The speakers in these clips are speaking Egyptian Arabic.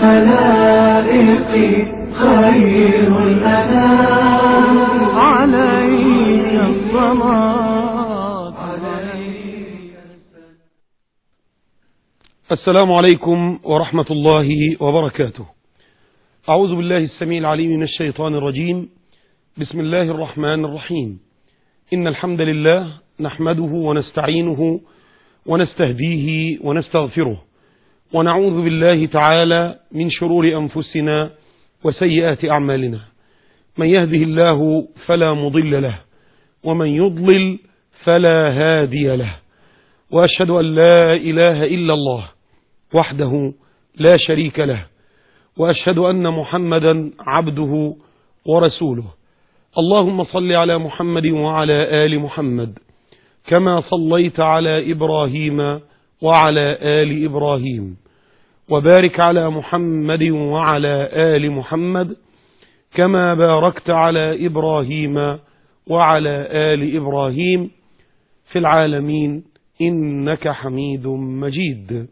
الخلائق خير الأنام عليك الصلاة عليك السلام عليكم ورحمة الله وبركاته أعوذ بالله السميع العليم من الشيطان الرجيم بسم الله الرحمن الرحيم إن الحمد لله نحمده ونستعينه ونستهديه ونستغفره ونعوذ بالله تعالى من شرور أنفسنا وسيئات أعمالنا من يهده الله فلا مضل له ومن يضلل فلا هادي له وأشهد أن لا إله إلا الله وحده لا شريك له وأشهد أن محمدا عبده ورسوله اللهم صل على محمد وعلى آل محمد كما صليت على إبراهيم وعلى آل إبراهيم وبارك على محمد وعلى آل محمد كما باركت على إبراهيم وعلى آل إبراهيم في العالمين إنك حميد مجيد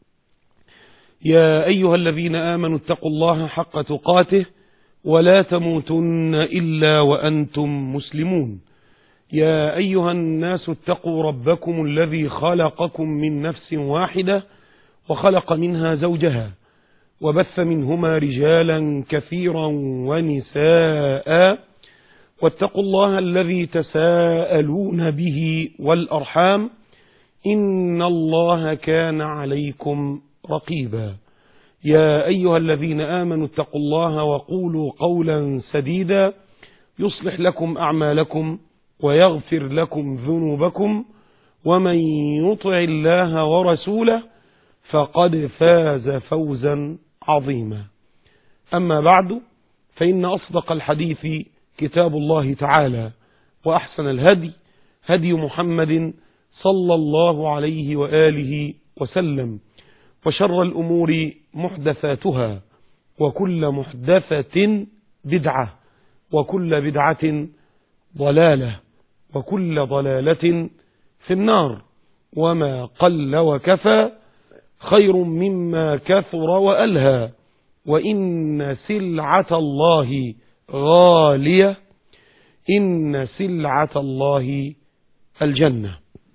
يا أيها الذين آمنوا اتقوا الله حق تقاته ولا تموتن إلا وأنتم مسلمون يا أيها الناس اتقوا ربكم الذي خلقكم من نفس واحدة وخلق منها زوجها وبث منهما رجالا كثيرا ونساء واتقوا الله الذي تساءلون به والأرحام إن الله كان عليكم رقيبا يا أيها الذين آمنوا اتقوا الله وقولوا قولا سديدا يصلح لكم أعمالكم ويغفر لكم ذنوبكم ومن يطع الله ورسوله فقد فاز فوزا عظيما أما بعد فإن أصدق الحديث كتاب الله تعالى وأحسن الهدي هدي محمد صلى الله عليه وآله وسلم وشر الأمور محدثاتها وكل محدثة بدعة وكل بدعة ضلالة وكل ضلالة في النار وما قل وكفى خير مما كثر وألهى وإن سلعة الله غالية إن سلعة الله الجنة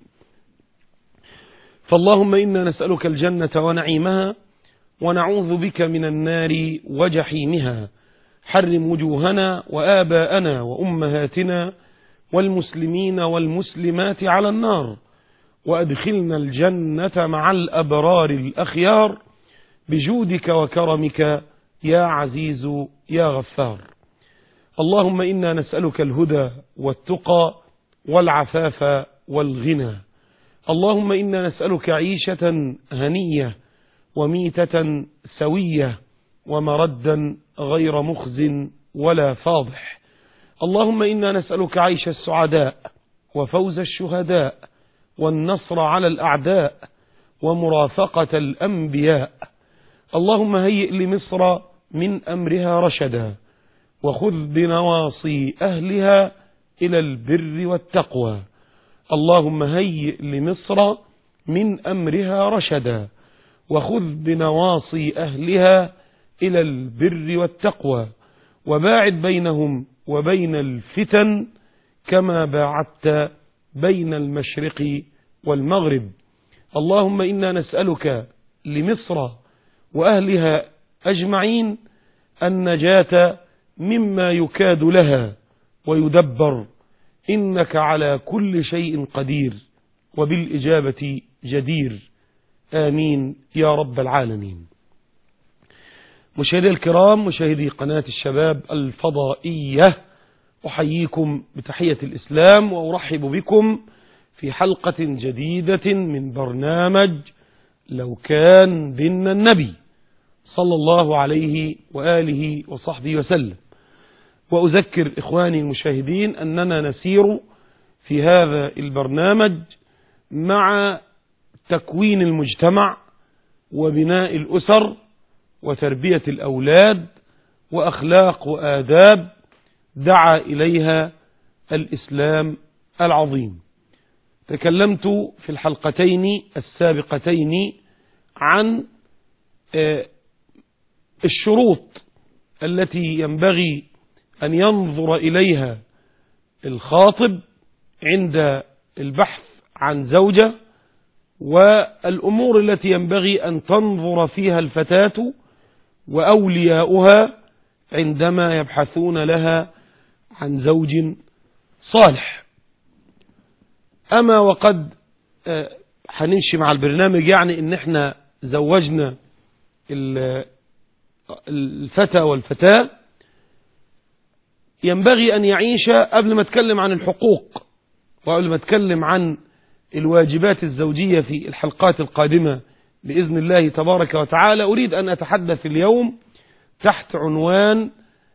فاللهم إنا نسألك الجنة ونعيمها ونعوذ بك من النار وجحيمها حرم وجوهنا وآباءنا وأمهاتنا والمسلمين والمسلمات على النار وأدخلنا الجنة مع الأبرار الأخيار بجودك وكرمك يا عزيز يا غفار اللهم إنا نسألك الهدى والتقى والعفاف والغنى اللهم إنا نسألك عيشة هنية وميتة سوية ومردا غير مخز ولا فاضح اللهم إنا نسألك عيش السعداء وفوز الشهداء والنصر على الأعداء ومرافقة الأنبياء اللهم هيئ لمصر من أمرها رشدا وخذ بنواصي أهلها إلى البر والتقوى اللهم هيئ لمصر من أمرها رشدا وخذ بنواصي أهلها إلى البر والتقوى وباعد بينهم وبين الفتن كما باعدت بين المشرق والمغرب اللهم إنا نسألك لمصر وأهلها أجمعين النجاة مما يكاد لها ويدبر إنك على كل شيء قدير وبالإجابة جدير آمين يا رب العالمين مشاهدي الكرام مشاهدي قناة الشباب الفضائية أحييكم بتحية الإسلام وأرحب بكم في حلقة جديدة من برنامج لو كان بنا النبي صلى الله عليه وآله وصحبه وسلم وأذكر إخواني المشاهدين أننا نسير في هذا البرنامج مع تكوين المجتمع وبناء الأسر وتربية الأولاد وأخلاق وآداب دعا إليها الإسلام العظيم تكلمت في الحلقتين السابقتين عن الشروط التي ينبغي أن ينظر إليها الخاطب عند البحث عن زوجة والأمور التي ينبغي أن تنظر فيها الفتاة وأولياؤها عندما يبحثون لها عن زوج صالح أما وقد هنمشي مع البرنامج يعني ان احنا زوجنا الفتى والفتاة ينبغي أن يعيش قبل ما اتكلم عن الحقوق وقبل ما اتكلم عن الواجبات الزوجية في الحلقات القادمة بإذن الله تبارك وتعالى أريد أن أتحدث اليوم تحت عنوان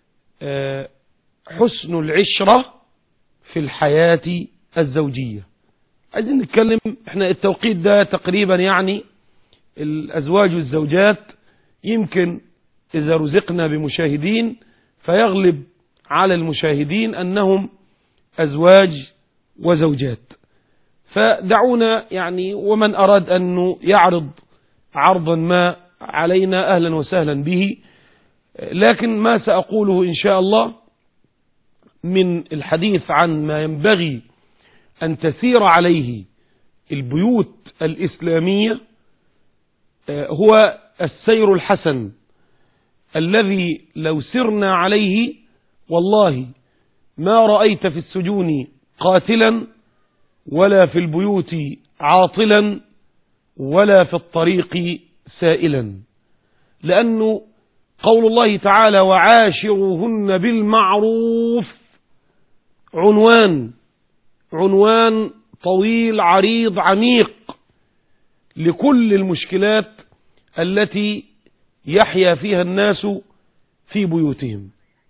حسن العشرة في الحياة الزوجية عايزين نتكلم احنا التوقيت ده تقريبا يعني الأزواج والزوجات يمكن إذا رزقنا بمشاهدين فيغلب على المشاهدين أنهم أزواج وزوجات فدعونا يعني ومن أراد أنه يعرض عرضا ما علينا أهلا وسهلا به لكن ما سأقوله إن شاء الله من الحديث عن ما ينبغي أن تسير عليه البيوت الإسلامية هو السير الحسن الذي لو سرنا عليه والله ما رأيت في السجون قاتلا ولا في البيوت عاطلا ولا في الطريق سائلا لأنه قول الله تعالى وعاشرهن بالمعروف عنوان عنوان طويل عريض عميق لكل المشكلات التي يحيا فيها الناس في بيوتهم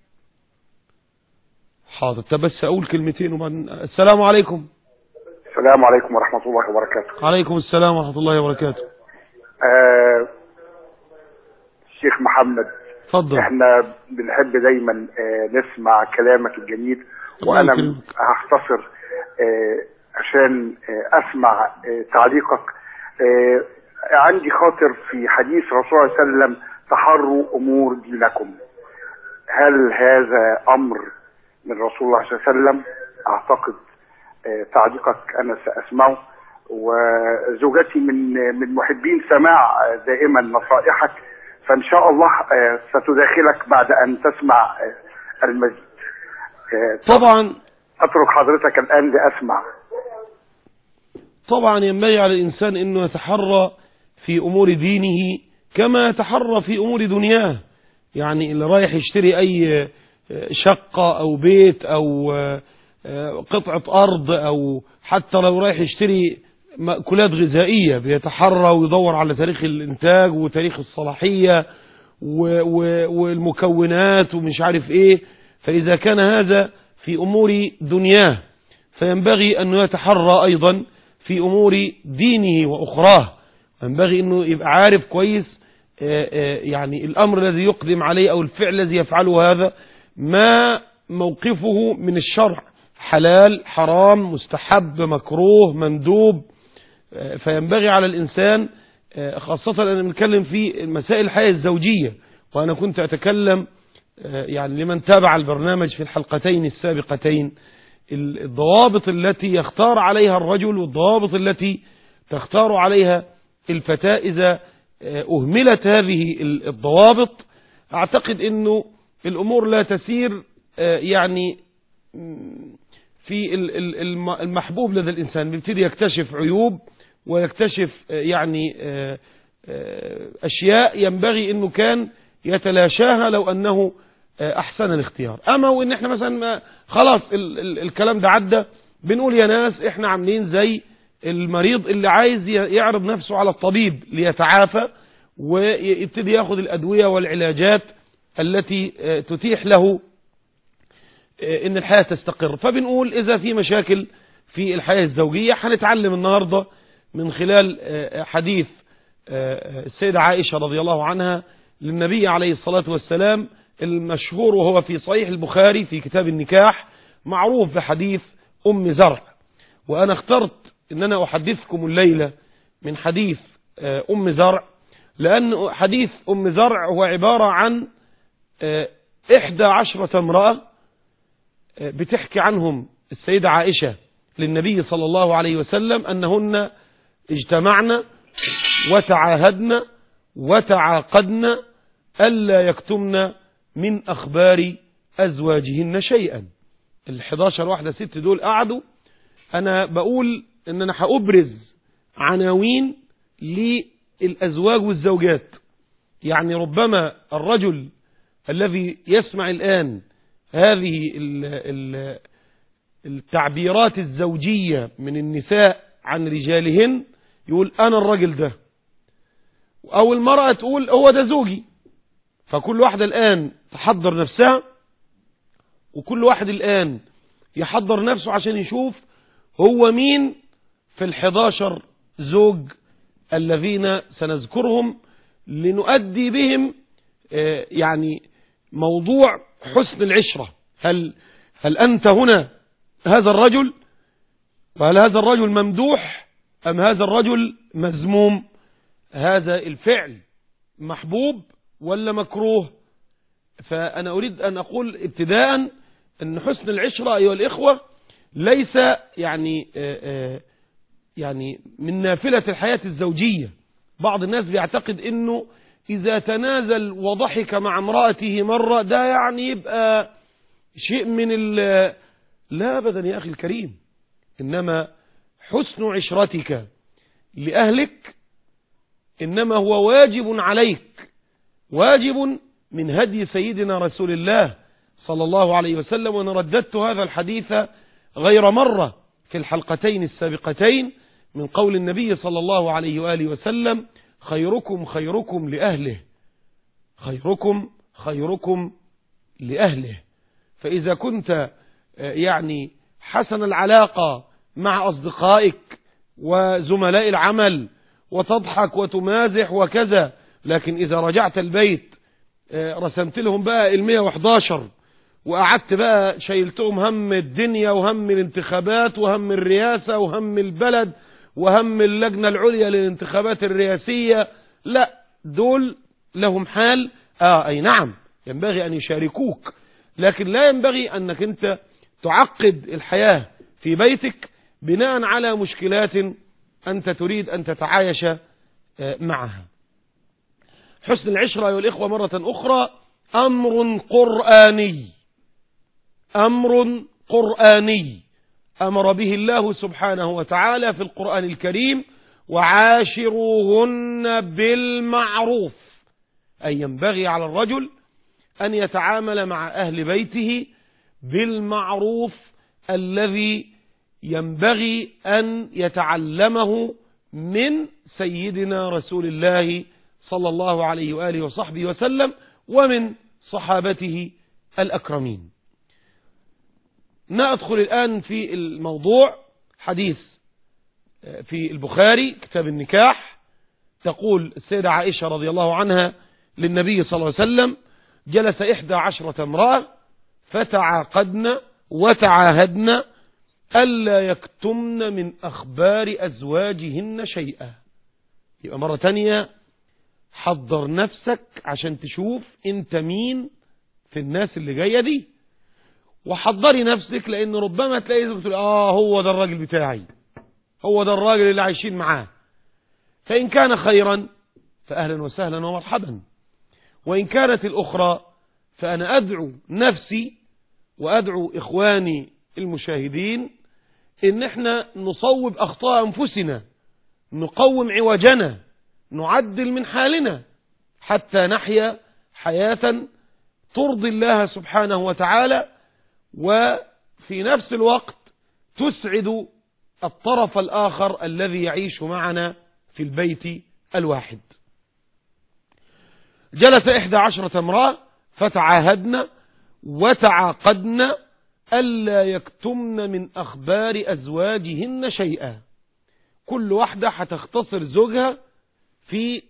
حاضر بس أقول كلمتين وبعدين السلام عليكم السلام عليكم ورحمة الله وبركاته عليكم السلام ورحمة الله وبركاته آه الشيخ محمد اتفضل احنا بنحب دايما آه نسمع كلامك الجميل وانا يكرمك. هختصر آه عشان آه اسمع آه تعليقك آه عندي خاطر في حديث رسول الله صلى الله عليه وسلم تحروا امور دينكم هل هذا امر من رسول الله صلى الله عليه وسلم اعتقد آه تعليقك انا ساسمعه وزوجتي من من محبين سماع آه، دائما نصائحك فان شاء الله آه، ستداخلك بعد ان تسمع آه، المزيد آه، طبعا اترك حضرتك الان لاسمع طبعا ينبغي على الإنسان أنه يتحرى في أمور دينه كما يتحرى في أمور دنياه يعني اللي رايح يشتري أي شقة أو بيت أو قطعة أرض أو حتى لو رايح يشتري مأكولات غذائية بيتحرى ويدور على تاريخ الإنتاج وتاريخ الصلاحية و- و- والمكونات ومش عارف إيه فإذا كان هذا في أمور دنياه فينبغي أن يتحرى أيضا في أمور دينه وأخراه ينبغي أنه يبقى عارف كويس آه، آه، يعني الأمر الذي يقدم عليه أو الفعل الذي يفعله هذا ما موقفه من الشرع حلال حرام مستحب مكروه مندوب آه، فينبغي على الإنسان آه، خاصة أنا بنتكلم في مسائل الحياة الزوجية وأنا كنت أتكلم آه، يعني لمن تابع البرنامج في الحلقتين السابقتين الضوابط التي يختار عليها الرجل والضوابط التي تختار عليها الفتاة إذا آه، أهملت هذه الضوابط أعتقد أنه الأمور لا تسير آه، يعني مم، في ال- ال- الم- المحبوب لدى الإنسان بيبتدي يكتشف عيوب ويكتشف آه، يعني آه، آه، أشياء ينبغي أنه كان يتلاشاها لو أنه آه، أحسن الاختيار أما وإن إحنا مثلا ما خلاص ال ال الكلام ده عدى بنقول يا ناس إحنا عاملين زي المريض اللي عايز ي- يعرض نفسه على الطبيب ليتعافى ويبتدي ياخد الأدوية والعلاجات التي آه، تتيح له آه، ان الحياة تستقر فبنقول اذا في مشاكل في الحياة الزوجية هنتعلم النهاردة من خلال آه، حديث آه، السيدة عائشة رضي الله عنها للنبي عليه الصلاة والسلام المشهور وهو في صحيح البخاري في كتاب النكاح معروف بحديث أم زرع وأنا اخترت أن أنا أحدثكم الليلة من حديث آه، أم زرع لأن حديث أم زرع هو عبارة عن آه، إحدى عشرة امرأة آه، بتحكي عنهم السيدة عائشة للنبي صلى الله عليه وسلم أنهن اجتمعن وتعاهدن وتعاقدن ألا يكتمن من أخبار أزواجهن شيئا الحداشر واحدة ست دول قعدوا أنا بقول أن أنا هأبرز عناوين للأزواج والزوجات يعني ربما الرجل الذي يسمع الآن هذه ال ال التعبيرات الزوجية من النساء عن رجالهن يقول أنا الرجل ده أو المرأة تقول هو ده زوجي فكل واحدة الآن تحضر نفسها وكل واحد الآن يحضر نفسه عشان يشوف هو مين في الحداشر زوج الذين سنذكرهم لنؤدي بهم آه، يعني موضوع حسن العشرة هل, هل أنت هنا هذا الرجل وهل هذا الرجل ممدوح أم هذا الرجل مذموم هذا الفعل محبوب ولا مكروه فأنا أريد أن أقول ابتداء أن حسن العشرة أيها الإخوة ليس يعني آه، آه، يعني من نافلة الحياة الزوجية بعض الناس بيعتقد أنه إذا تنازل وضحك مع امرأته مرة ده يعني يبقى شيء من ال لا أبدا يا أخي الكريم إنما حسن عشرتك لأهلك إنما هو واجب عليك واجب من هدي سيدنا رسول الله صلى الله عليه وسلم وأنا رددت هذا الحديث غير مرة في الحلقتين السابقتين من قول النبي صلى الله عليه وآله وسلم خيركم خيركم لأهله خيركم خيركم لأهله فإذا كنت يعني حسن العلاقة مع أصدقائك وزملاء العمل وتضحك وتمازح وكذا لكن إذا رجعت البيت رسمت لهم بقى المية وحداشر وقعدت بقى شيلتهم هم الدنيا وهم الانتخابات وهم الرئاسة وهم البلد وهم اللجنة العليا للانتخابات الرئاسية لا دول لهم حال آه أي نعم ينبغي أن يشاركوك لكن لا ينبغي أنك أنت تعقد الحياة في بيتك بناء على مشكلات أنت تريد أن تتعايش معها حسن العشرة أيها الإخوة مرة أخرى أمر قرآني أمر قرآني أمر به الله سبحانه وتعالى في القرآن الكريم وعاشروهن بالمعروف أي ينبغي على الرجل أن يتعامل مع أهل بيته بالمعروف الذي ينبغي أن يتعلمه من سيدنا رسول الله صلى الله عليه وآله وصحبه وسلم ومن صحابته الأكرمين ندخل الآن في الموضوع حديث في البخاري كتاب النكاح تقول السيدة عائشة رضي الله عنها للنبي صلى الله عليه وسلم جلس إحدى عشرة امرأة فتعاقدن وتعاهدن ألا يكتمن من أخبار أزواجهن شيئا يبقى مرة تانية حضر نفسك عشان تشوف انت مين في الناس اللي جاية دي وحضري نفسك لان ربما تلاقي بتقول اه هو ده الراجل بتاعي هو ده الراجل اللي عايشين معاه فإن كان خيرا فأهلا وسهلا ومرحبا وإن كانت الأخرى فأنا أدعو نفسي وأدعو إخواني المشاهدين إن احنا نصوب أخطاء أنفسنا نقوم عوجنا نعدل من حالنا حتى نحيا حياة ترضي الله سبحانه وتعالى وفي نفس الوقت تسعد الطرف الآخر الذي يعيش معنا في البيت الواحد جلس إحدى عشرة امرأة فتعاهدن وتعاقدن ألا يكتمن من أخبار أزواجهن شيئا كل واحدة هتختصر زوجها في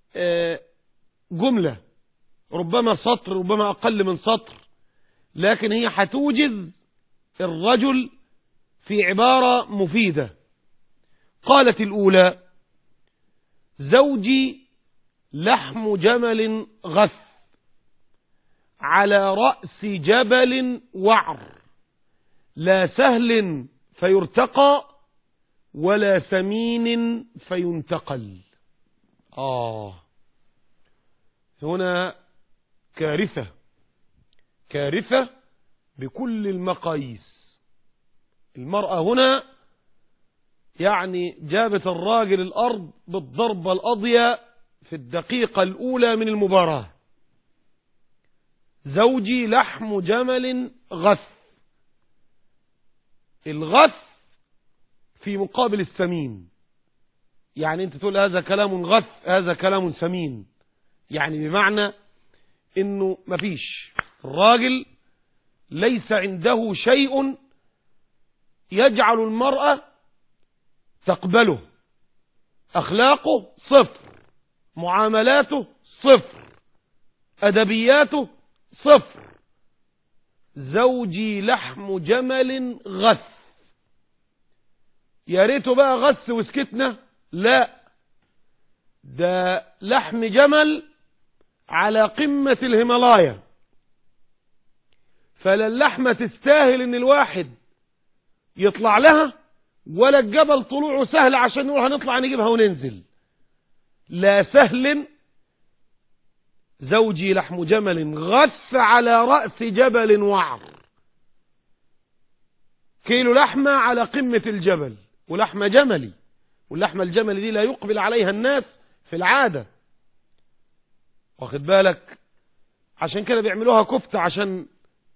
جملة ربما سطر ربما أقل من سطر لكن هي هتوجز الرجل في عبارة مفيدة قالت الأولى زوجي لحم جمل غث على رأس جبل وعر لا سهل فيرتقى ولا سمين فينتقل آه هنا كارثة كارثة بكل المقاييس المرأة هنا يعني جابت الراجل الأرض بالضربة الأضية في الدقيقة الأولى من المباراة زوجي لحم جمل غث الغث في مقابل السمين يعني انت تقول هذا كلام غث هذا كلام سمين يعني بمعنى انه مفيش الراجل ليس عنده شيء يجعل المرأة تقبله أخلاقه صفر معاملاته صفر أدبياته صفر زوجي لحم جمل غث يا ريته بقى غث وسكتنا لا ده لحم جمل على قمة الهيمالايا فلا اللحمة تستاهل ان الواحد يطلع لها ولا الجبل طلوعه سهل عشان نقول هنطلع نجيبها وننزل لا سهل زوجي لحم جمل غث على رأس جبل وعر كيلو لحمة على قمة الجبل ولحمة جملي واللحمة الجملي دي لا يقبل عليها الناس في العادة واخد بالك عشان كده بيعملوها كفتة عشان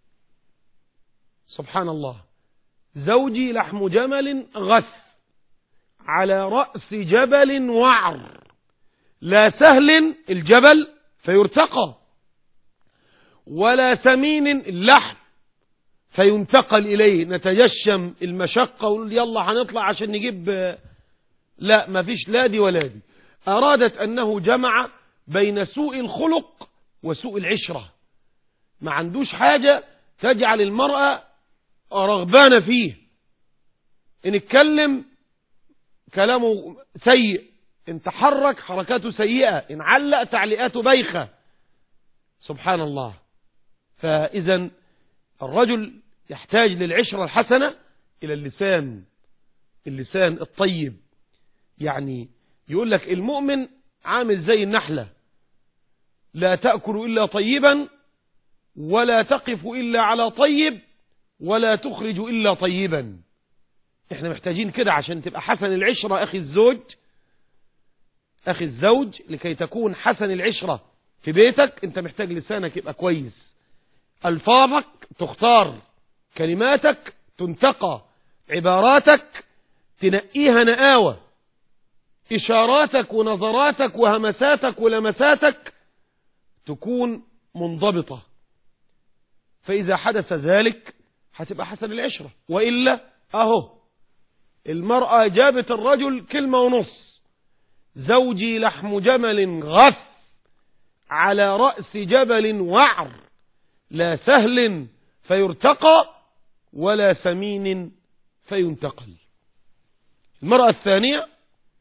سبحان الله زوجي لحم جمل غث على رأس جبل وعر لا سهل الجبل فيرتقى ولا سمين اللحم فينتقل إليه نتجشم المشقة ونقول يلا هنطلع عشان نجيب لا ما فيش لا دي ولا دي أرادت أنه جمع بين سوء الخلق وسوء العشرة ما عندوش حاجة تجعل المرأة رغبانة فيه إن اتكلم كلامه سيء إن تحرك حركاته سيئة إن علق تعليقاته بايخة سبحان الله فإذا الرجل يحتاج للعشرة الحسنة إلى اللسان اللسان الطيب يعني يقول لك المؤمن عامل زي النحلة لا تأكل إلا طيبا ولا تقف إلا على طيب ولا تخرج إلا طيبا احنا محتاجين كده عشان تبقى حسن العشرة أخي الزوج أخي الزوج لكي تكون حسن العشرة في بيتك انت محتاج لسانك يبقى كويس ألفاظك تختار كلماتك تنتقى عباراتك تنقيها نقاوة إشاراتك ونظراتك وهمساتك ولمساتك تكون منضبطة فإذا حدث ذلك هتبقى حسن العشرة وإلا أهو المرأة جابت الرجل كلمة ونص زوجي لحم جمل غث على رأس جبل وعر لا سهل فيرتقى ولا سمين فينتقل المرأة الثانية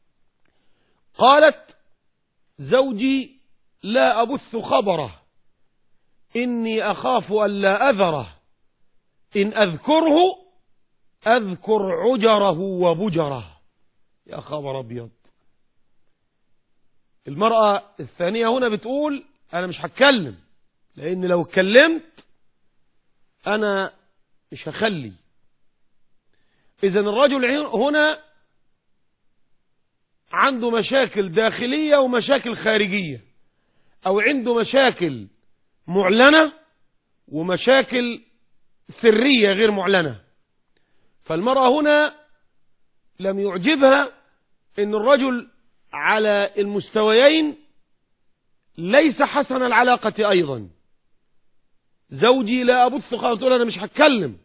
قالت زوجي لا أبث خبره إني أخاف أن لا أذره إن أذكره أذكر عجره وبجره يا خبر أبيض المرأة الثانية هنا بتقول أنا مش هتكلم لأن لو اتكلمت أنا مش هخلي إذا الرجل هنا عنده مشاكل داخلية ومشاكل خارجية أو عنده مشاكل معلنة ومشاكل سرية غير معلنة فالمرأة هنا لم يعجبها أن الرجل على المستويين ليس حسن العلاقة أيضا زوجي لا أبث خالص تقول أنا مش هتكلم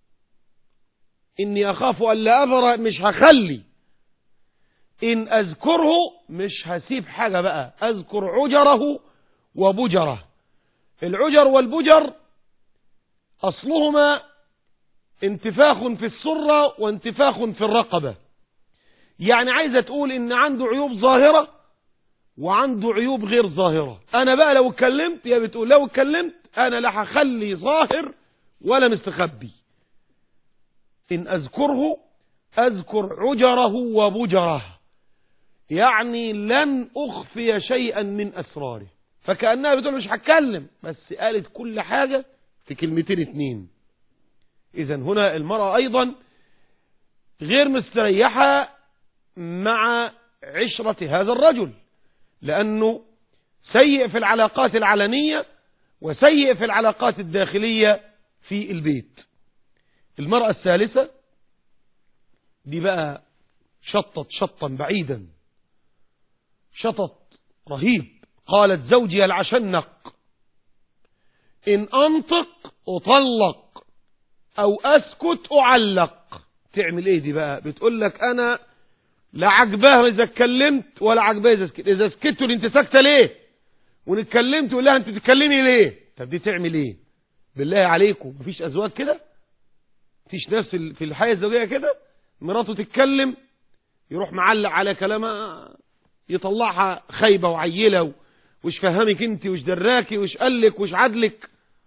إني أخاف أن لا أذر مش هخلي إن أذكره مش هسيب حاجة بقى أذكر عجره وبجره العجر والبجر أصلهما انتفاخ في السرة وانتفاخ في الرقبة يعني عايزة تقول إن عنده عيوب ظاهرة وعنده عيوب غير ظاهرة أنا بقى لو اتكلمت يا بتقول لو اتكلمت أنا لا هخلي ظاهر ولا مستخبي إن أذكره أذكر عجره وبجره يعني لن أخفي شيئا من أسراره فكأنها بتقول مش هتكلم بس قالت كل حاجة في كلمتين اتنين إذا هنا المرأة أيضا غير مستريحة مع عشرة هذا الرجل لأنه سيء في العلاقات العلنية وسيء في العلاقات الداخلية في البيت المرأة الثالثة دي بقى شطت شطا بعيدا شطط رهيب قالت زوجي العشنق إن أنطق أطلق أو أسكت أعلق تعمل إيه دي بقى بتقول لك أنا لا عجباه إذا اتكلمت ولا عجباه إذا سكت إذا سكت أنت ساكتة ليه ونتكلمت تقول لها أنت بتتكلمي ليه طب دي تعمل إيه بالله عليكم مفيش أزواج كده مفيش ناس في الحياة الزوجية كده مراته تتكلم يروح معلق على كلامها يطلعها خايبة وعيلة وش فهمك انت وش دراكي وش قالك وش عدلك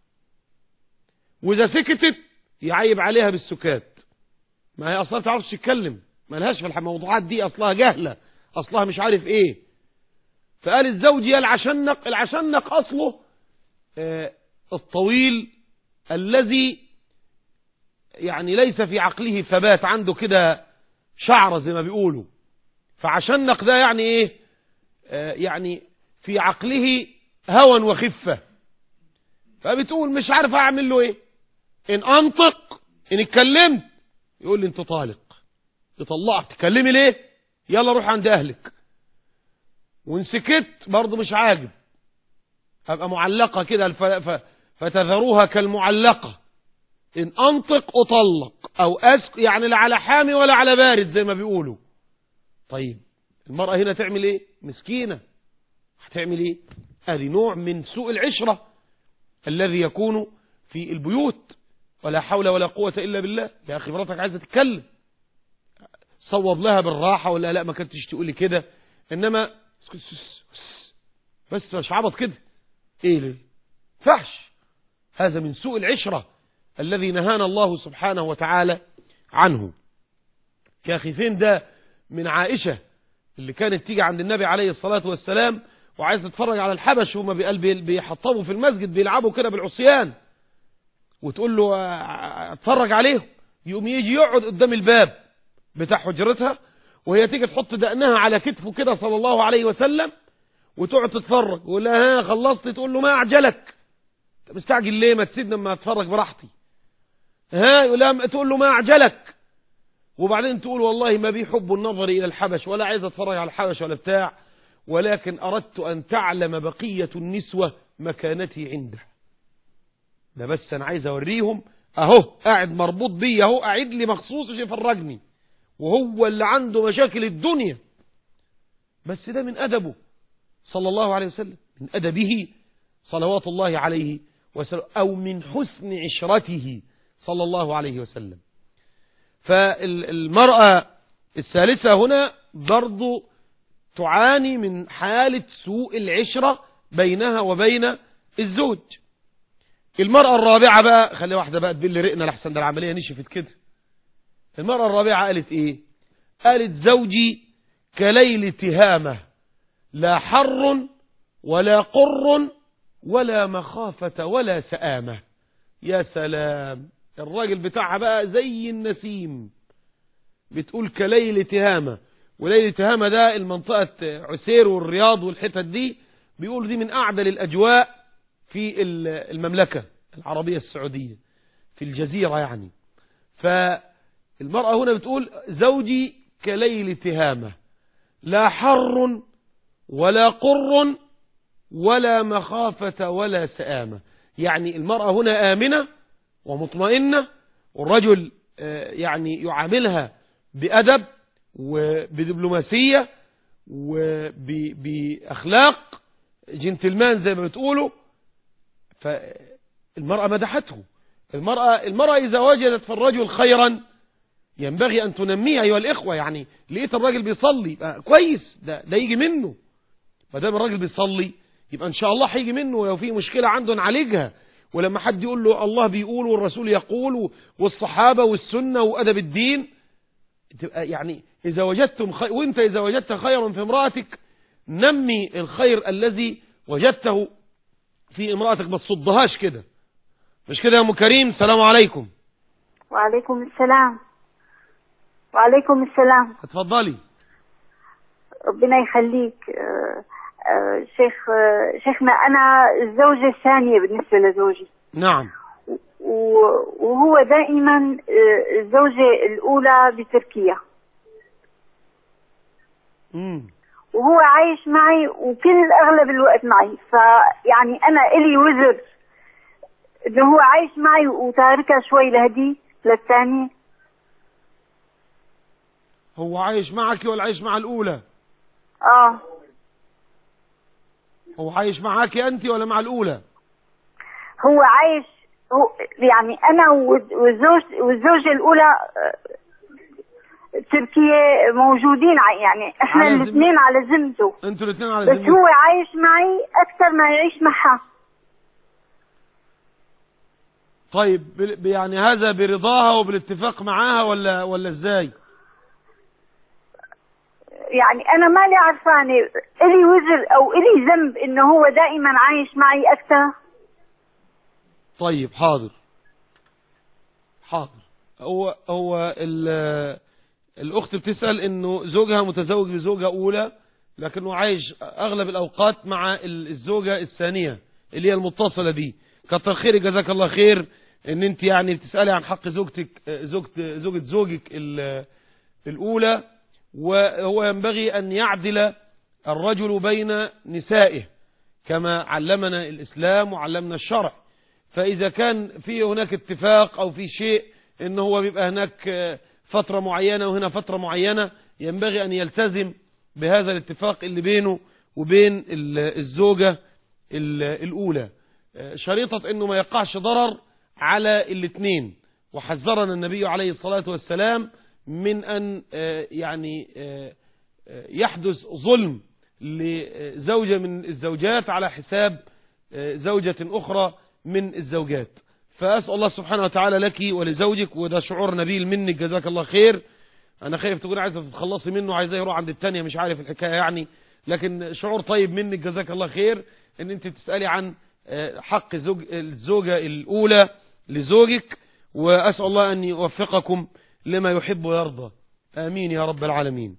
واذا سكتت يعيب عليها بالسكات ما هي اصلا تعرفش تتكلم ما لهاش في الموضوعات دي اصلها جهلة اصلها مش عارف ايه فقال الزوج يا العشنق العشنق اصله آه الطويل الذي يعني ليس في عقله ثبات عنده كده شعره زي ما بيقولوا فعشنق ده يعني ايه آه يعني في عقله هوى وخفة فبتقول مش عارف اعمل له ايه ان انطق ان اتكلمت يقول لي انت طالق يطلعك تكلمي ليه يلا روح عند اهلك وان سكت برضه مش عاجب هبقى معلقة كده فتذروها كالمعلقة ان انطق اطلق او اسك يعني لا على حامي ولا على بارد زي ما بيقولوا طيب المرأة هنا تعمل ايه مسكينة هتعمل ايه ادي نوع من سوء العشرة الذي يكون في البيوت ولا حول ولا قوة الا بالله يا اخي مراتك عايزة تتكلم صوب لها بالراحة ولا لا ما كنتش تقولي كده انما بس مش عبط كده ايه ليه فحش هذا من سوء العشرة الذي نهانا الله سبحانه وتعالى عنه يا اخي فين ده من عائشة اللي كانت تيجي عند النبي عليه الصلاة والسلام وعايز تتفرج على الحبش وهم بيحطبوا في المسجد بيلعبوا كده بالعصيان وتقول له اتفرج عليهم يقوم يجي يقعد قدام الباب بتاع حجرتها وهي تيجي تحط دقنها على كتفه كده صلى الله عليه وسلم وتقعد تتفرج ويقول لها ها خلصت تقول له ما اعجلك انت مستعجل ليه ما تسيبني اما اتفرج براحتي ها يقول لها تقول له ما اعجلك وبعدين تقول والله ما بي حب النظر إلى الحبش ولا عايز أتفرج على الحبش ولا بتاع ولكن أردت أن تعلم بقية النسوة مكانتي عنده ده بس أنا عايز أوريهم أهو قاعد مربوط بي أهو قاعد لي مخصوص عشان يفرجني وهو اللي عنده مشاكل الدنيا بس ده من أدبه صلى الله عليه وسلم من أدبه صلوات الله عليه وسلم أو من حسن عشرته صلى الله عليه وسلم فالمرأة الثالثة هنا برضو تعاني من حالة سوء العشرة بينها وبين الزوج المرأة الرابعة بقى خلي واحدة بقى تبل رئنا لحسن ده العملية نشفت كده المرأة الرابعة قالت ايه قالت زوجي كليل تهامة لا حر ولا قر ولا مخافة ولا سآمة يا سلام الراجل بتاعها بقى زي النسيم بتقول كليل تهامة وليل تهامة ده المنطقة عسير والرياض والحتت دي بيقولوا دي من أعدل الأجواء في المملكة العربية السعودية في الجزيرة يعني فالمرأة هنا بتقول زوجي كليل تهامة لا حر ولا قر ولا مخافة ولا سآمة يعني المرأة هنا آمنة ومطمئنة والرجل يعني يعاملها بأدب وبدبلوماسية وبأخلاق جنتلمان زي ما بتقولوا فالمرأة مدحته المرأة, المرأة إذا وجدت في الرجل خيرا ينبغي أن تنميه أيها الإخوة يعني لقيت الراجل بيصلي كويس ده, ده يجي منه فدام الراجل بيصلي يبقى ان شاء الله هيجي منه ولو في مشكلة عنده نعالجها ولما حد يقول له الله بيقول والرسول يقول والصحابة والسنة وأدب الدين تبقى يعني إذا وجدتم خير وانت إذا وجدت خيرا في امرأتك نمي الخير الذي وجدته في امرأتك ما تصدهاش كده مش كده يا ام كريم السلام عليكم وعليكم السلام وعليكم السلام اتفضلي ربنا يخليك آه، آه، شيخ آه، شيخنا أنا الزوجة الثانية بالنسبة لزوجي نعم و- وهو دائما آه، الزوجة الأولى بتركيا امم وهو عايش معي وكل أغلب الوقت معي فيعني أنا إلي وزر إنه هو عايش معي وتاركها شوي لهدي للثانية هو عايش معك ولا عايش مع الأولى آه هو عايش معاك أنت ولا مع الأولى هو عايش هو يعني انا والز- والزوج والزوجه الاولى آه، تركيا موجودين ع- يعني احنا على ذم- الاثنين على ذمته انتوا الاثنين على بس ذمتك هو عايش معي اكثر ما يعيش معها طيب بال- ب- يعني هذا برضاها وبالاتفاق معاها ولا ولا ازاي يعني انا مالي عرفانه الي وزر او الي ذنب انه هو دائما عايش معي اكثر طيب حاضر حاضر هو هو ال- الاخت بتسأل انه زوجها متزوج بزوجة اولى لكنه عايش اغلب الاوقات مع ال- الزوجة الثانية اللي هي المتصلة بيه كتر خير جزاك الله خير ان انت يعني بتسألي عن حق زوجتك زوجت زوجة زوجك ال- الاولى وهو ينبغي ان يعدل الرجل بين نسائه كما علمنا الاسلام وعلمنا الشرع فإذا كان في هناك اتفاق أو في شيء إن هو بيبقى هناك آه، فترة معينة وهنا فترة معينة ينبغي أن يلتزم بهذا الاتفاق اللي بينه وبين ال- الزوجة ال- الأولى آه، شريطة إنه ما يقعش ضرر على الاثنين وحذرنا النبي عليه الصلاة والسلام من أن آه، يعني آه، آه، يحدث ظلم لزوجة من الزوجات على حساب آه، زوجة أخرى من الزوجات فأسأل الله سبحانه وتعالى لك ولزوجك وده شعور نبيل منك جزاك الله خير أنا خايف تكون عايزة تتخلصي منه عايزاه يروح عند التانية مش عارف الحكاية يعني لكن شعور طيب منك جزاك الله خير ان انت تسألي عن آه، حق زوج الزوجة الأولى لزوجك وأسأل الله أن يوفقكم لما يحب ويرضى آمين يا رب العالمين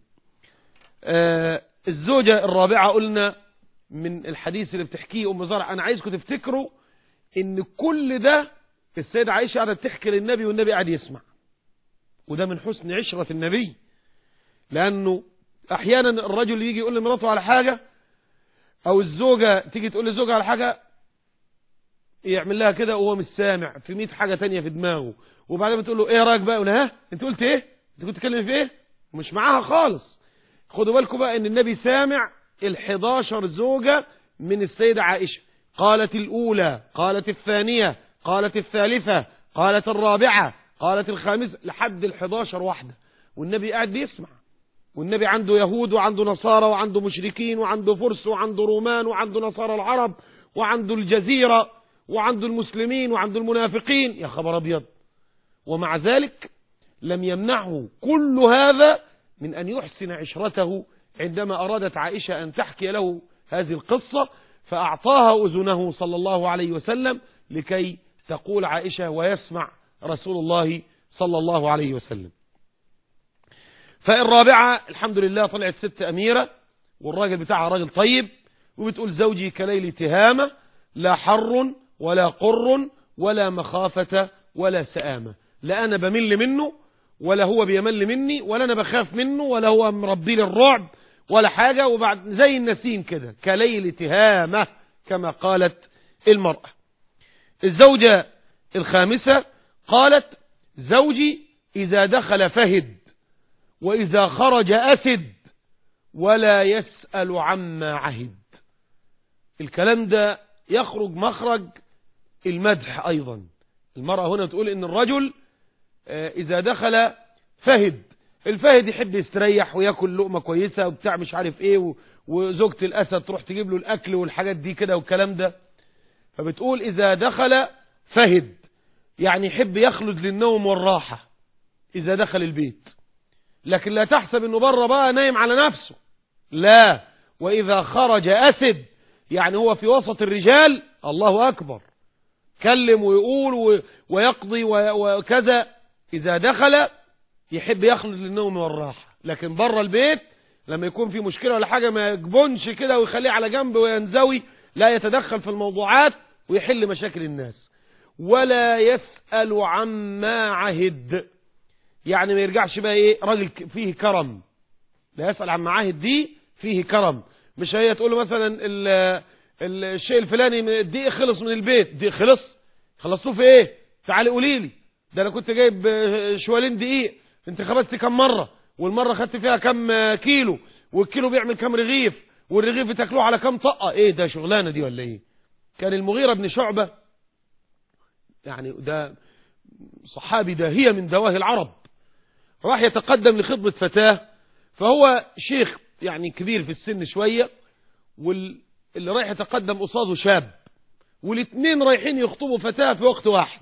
آه، الزوجة الرابعة قلنا من الحديث اللي بتحكيه أم زرع أنا عايزكم تفتكروا إن كل ده السيدة عائشة قاعدة تحكي للنبي والنبي قاعد يسمع وده من حسن عشرة النبي لأنه أحيانا الرجل يجي يقول لمراته على حاجة أو الزوجة تيجي تقول لزوجها على حاجة يعمل لها كده وهو مش سامع في 100 حاجة تانية في دماغه وبعدين بتقول له ايه رايك بقى يقول ها انت قلت ايه انت كنت تتكلم في ايه ومش معاها خالص خدوا بالكم بقى ان النبي سامع ال11 زوجة من السيدة عائشة قالت الاولى قالت الثانية قالت الثالثة قالت الرابعة قالت الخامسة لحد ال11 واحدة والنبي قاعد بيسمع والنبي عنده يهود وعنده نصارى وعنده مشركين وعنده فرس وعنده رومان وعنده نصارى العرب وعنده الجزيرة وعنده المسلمين وعنده المنافقين يا خبر أبيض ومع ذلك لم يمنعه كل هذا من أن يحسن عشرته عندما أرادت عائشة أن تحكي له هذه القصة فأعطاها أذنه صلى الله عليه وسلم لكي تقول عائشة ويسمع رسول الله صلى الله عليه وسلم فالرابعة الحمد لله طلعت ست أميرة والراجل بتاعها راجل طيب وبتقول زوجي كليل تهامة لا حر ولا قر ولا مخافة ولا سآمة لا أنا بمل منه ولا هو بيمل مني ولا أنا بخاف منه ولا هو مربي لي الرعب ولا حاجة وبعد زي النسيم كده كليل تهامة كما قالت المرأة الزوجة الخامسة قالت زوجي إذا دخل فهد وإذا خرج أسد ولا يسأل عما عهد الكلام ده يخرج مخرج المدح أيضا المرأة هنا تقول إن الرجل آه، إذا دخل فهد الفاهد يحب يستريح وياكل لقمة كويسة وبتاع مش عارف ايه و- وزوجة الأسد تروح تجيب له الأكل والحاجات دي كده والكلام ده فبتقول إذا دخل فهد يعني يحب يخلد للنوم والراحة إذا دخل البيت لكن لا تحسب انه بره بقى نايم على نفسه لا وإذا خرج أسد يعني هو في وسط الرجال الله أكبر كلم ويقول و- ويقضي و- وكذا إذا دخل يحب يخلد للنوم والراحة لكن بره البيت لما يكون في مشكلة ولا حاجة ما يجبنش كده ويخليه على جنب وينزوي لا يتدخل في الموضوعات ويحل مشاكل الناس ولا يسأل عما عهد يعني ما يرجعش بقى ايه راجل ك- فيه كرم لا يسأل عن معاهد دي فيه كرم مش هي تقول له مثلا ال ال الشيء الفلاني من الدقيق خلص من البيت دقيق خلص خلصتوه في ايه تعالي قولي لي ده انا كنت جايب آه، شوالين دقيق انت خبزت كم مرة والمرة خدت فيها كم آه، كيلو والكيلو بيعمل كم رغيف والرغيف بتاكلوه على كم طقة ايه ده شغلانة دي ولا ايه كان المغيرة بن شعبة يعني ده صحابي داهية من دواهي العرب راح يتقدم لخطبة فتاة فهو شيخ يعني كبير في السن شوية واللي رايح يتقدم قصاده شاب والاثنين رايحين يخطبوا فتاة في وقت واحد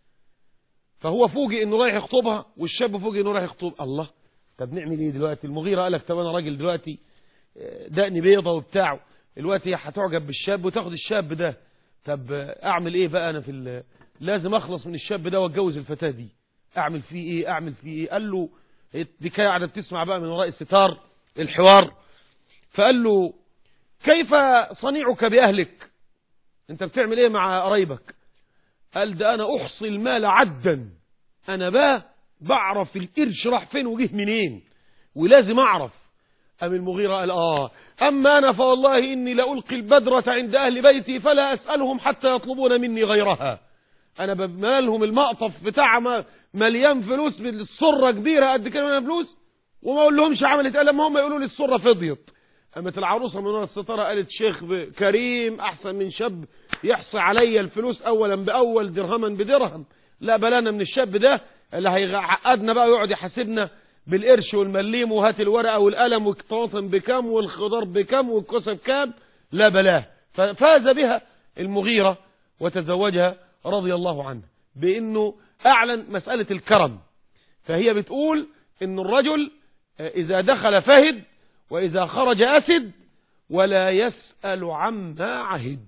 فهو فوجئ انه رايح يخطبها والشاب فوجئ انه رايح يخطب الله طب نعمل ايه دلوقتي المغيرة قالك طب انا راجل دلوقتي آه، دقني بيضة وبتاع دلوقتي هتعجب بالشاب وتاخد الشاب ده طب آه، اعمل ايه بقى انا في ال- لازم اخلص من الشاب ده واتجوز الفتاة دي اعمل فيه ايه اعمل فيه ايه قال له دي كده قاعده بتسمع بقى من وراء الستار الحوار فقال له كيف صنيعك باهلك انت بتعمل ايه مع قرايبك قال ده انا احصي المال عدا انا بقى بعرف القرش راح فين وجه منين ولازم اعرف أم المغيرة قال آه أما أنا فوالله إني لألقي البدرة عند أهل بيتي فلا أسألهم حتى يطلبون مني غيرها أنا بمالهم المقطف بتاع ما- مليان فلوس بالسرة كبيرة قد كده من الفلوس وما أقول لهمش عملت قال لما هم يقولوا لي السرة فضيت قامت العروسة من ورا الستارة قالت شيخ ب- كريم أحسن من شاب يحصي عليا الفلوس أولا بأول درهما بدرهم لا بلانا من الشاب ده اللي هيعقدنا بقى ويقعد يحاسبنا بالقرش والمليم وهات الورقة والقلم والطماطم بكام والخضار بكام والكوسة بكام لا بلاه ففاز بها المغيرة وتزوجها رضي الله عنه بأنه أعلن مسألة الكرم فهي بتقول أن الرجل إذا دخل فهد وإذا خرج أسد ولا يسأل عما عهد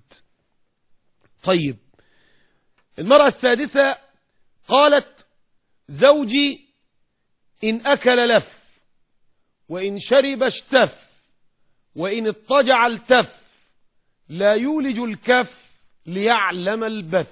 طيب المرأة السادسة قالت زوجي إن أكل لف وإن شرب اشتف وإن اضطجع التف لا يولج الكف ليعلم البث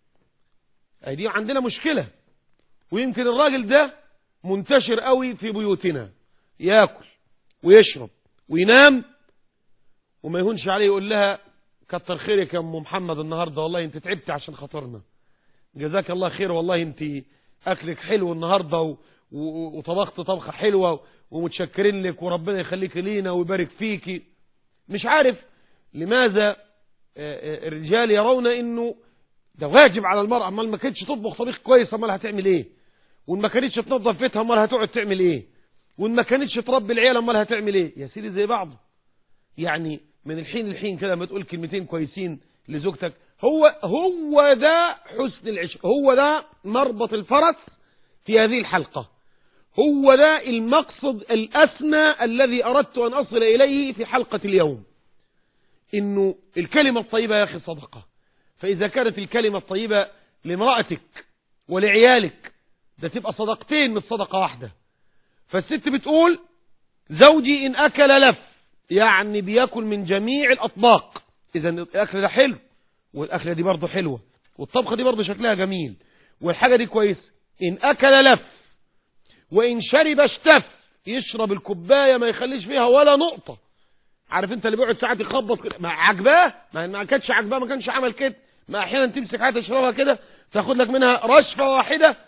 أي دي عندنا مشكلة ويمكن الراجل ده منتشر قوي في بيوتنا ياكل ويشرب وينام وما يهونش عليه يقول لها كتر خيرك يا ام محمد النهارده والله انت تعبت عشان خاطرنا جزاك الله خير والله انت اكلك حلو النهارده و... و... وطبخت طبخه حلوه ومتشكرين لك وربنا يخليك لينا ويبارك فيكي مش عارف لماذا آه، آه، الرجال يرون انه ده واجب على المرأة امال ما كانتش تطبخ طبيخ كويس امال هتعمل ايه وان ما كانتش تنظف بيتها امال هتقعد تعمل ايه وان ما كانتش تربي العيال امال هتعمل ايه يا سيدي زي بعض يعني من الحين للحين كده لما تقول كلمتين كويسين لزوجتك هو هو ده حسن العشق هو ده مربط الفرس في هذه الحلقة هو ده المقصد الأسمى الذي أردت أن أصل إليه في حلقة اليوم إنه الكلمة الطيبة يا أخي صدقة فإذا كانت الكلمة الطيبة لامرأتك ولعيالك ده تبقى صدقتين مش صدقة واحدة فالست بتقول زوجي إن أكل لف يعني بياكل من جميع الأطباق إذا الأكل ده حلو والأكلة دي برضه حلوة والطبخة دي برضه شكلها جميل والحاجة دي كويس إن أكل لف وإن شرب اشتف يشرب الكوباية ما يخليش فيها ولا نقطة عارف انت اللي بيقعد ساعات يخبط كده ما عجباه ما ما كانتش عجباه ما كانش عمل كده ما احيانا تمسك حاجه تشربها كده تاخد لك منها رشفه واحده